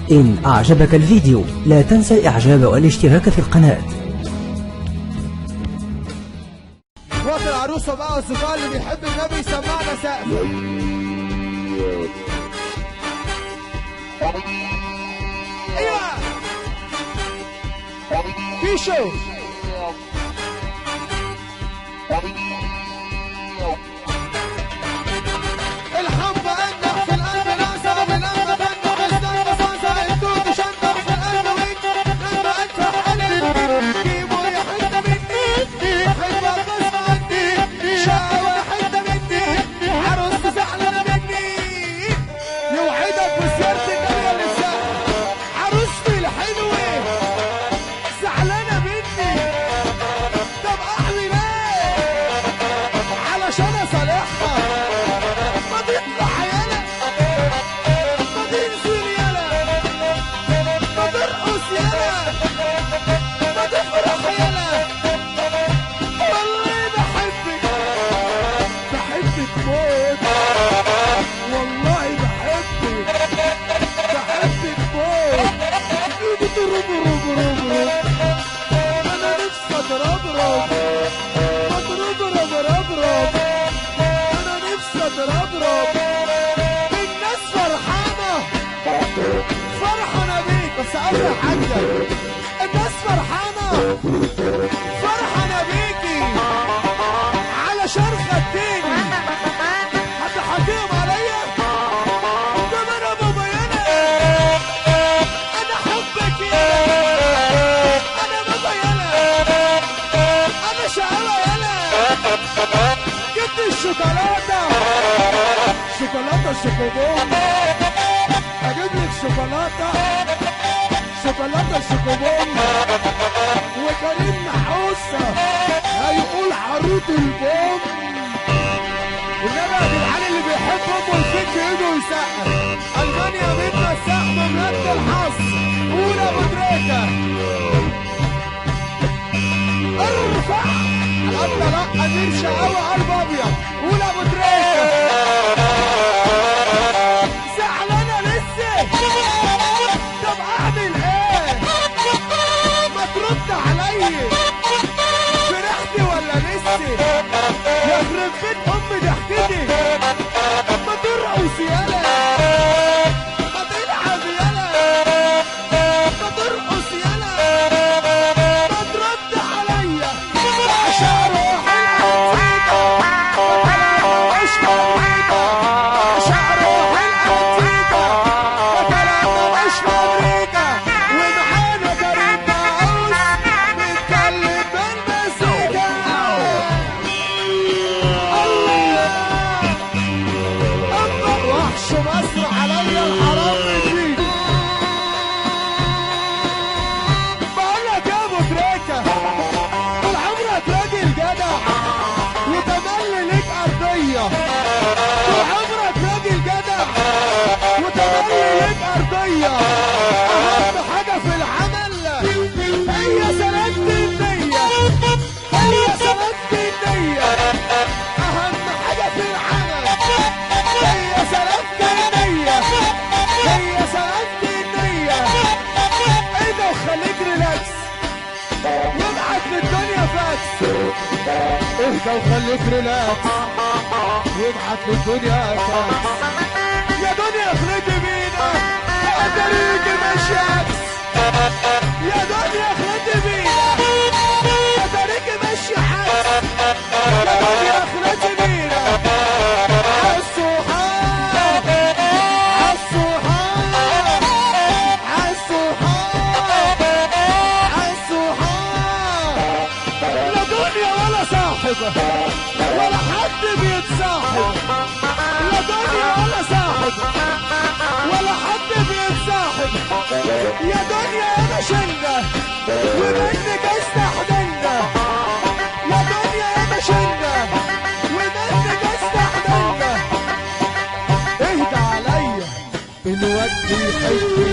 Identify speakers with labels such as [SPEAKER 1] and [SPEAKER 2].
[SPEAKER 1] إن أعجبك الفيديو لا تنسى الإعجاب والاشتراك في القناة
[SPEAKER 2] وقت العروسة بقى والصداع اللي بيحب النبي يسمعنا سقف ايوه في شو الحب انح في القلب نعسة بالقلب بنح الزنب صنصة الدود شنح في القلب ويك لما انفح قلبي جيبوا يا حتة مني حب القصة عندي شقوة حتة مني عروس زعلانة مني يوعدك بسيارتك يا لسان عروستي الحلوة زعلانة مني طب اعمل ايه علشان اصالحها ما تطلع يالا ما تنزل يالا ما ترقص يالا ما تفرح يالا والله بحبك بحبك موت والله بحبك بحبك موت ايدي ترب رب رب رب انا نفسي اضرب رب اضرب رب رب رب انا نفسي اضرب رب الناس فرحانه فرحانه بيك بس قبل حاجه الناس فرحانه فرحانه بيكي علشان خدتيني حد حكيم عليا ده انا مبينه انا حبك يا انا مبينه انا شقاوه يالا جبت الشوكولاته شوكولاته شوكوبون اجيب لك شوكولاته شوكولاته شوكوبون وكريم نحوسه هيقول عروض البوم والنبي يا جدعان اللي بيحب امه الفك ايده يسقف المانيا بيبقى السقف بجد الحظ قول يا ابو تريكه ارفع القبله لا امير شقاوه قلب ابيض قول يا ابو تريكه زعلانه لسه طب اعمل ايه ما ترد عليا فرحتي ولا لسه يخرب بيت ام ضحكتي ما ترقص يالا ما تلعب يالا ما ترقص يالا ما ترد عليا عشان اروح العتيقة مش مدريكا عشان اروح العتيقة مثلا مش مدريكا ومعانا كريم معوز بيتكلم بالمزيكا الله وحش مصر عليا الحرام جديد بقول لك يا ابو تريكه طول عمرك راجل جدع وتملي ليك ارضيه طول عمرك راجل جدع وتملي ليك ارضيه اهم حاجه في العمل هي سلامة النيه هي سلامة النيه اهم حاجه في العمل هي سلامة النيه هي سلامة النيه ايه ده وخليك ريلاكس وابعت للدنيا فاكس اهدى وخليك ريلاكس وابعت للدنيا فاكس يا دنيا اخرجي بينا يا طريق ماشي عكس يا دنيا اخرجي بينا يا طريق ماشي عكس يا دنيا اخرجي بينا عالصحاب عالصحاب عالصحاب عالصحاب لا دنيا ولا صاحب ولا حد بيتصاحب لا دنيا ولا صاحب ولا حد بيتصاحب يا دنيا انا شلة ومنك استحملنا يا دنيا انا شلة ومنك استحملنا اهدى عليا الواد بيحب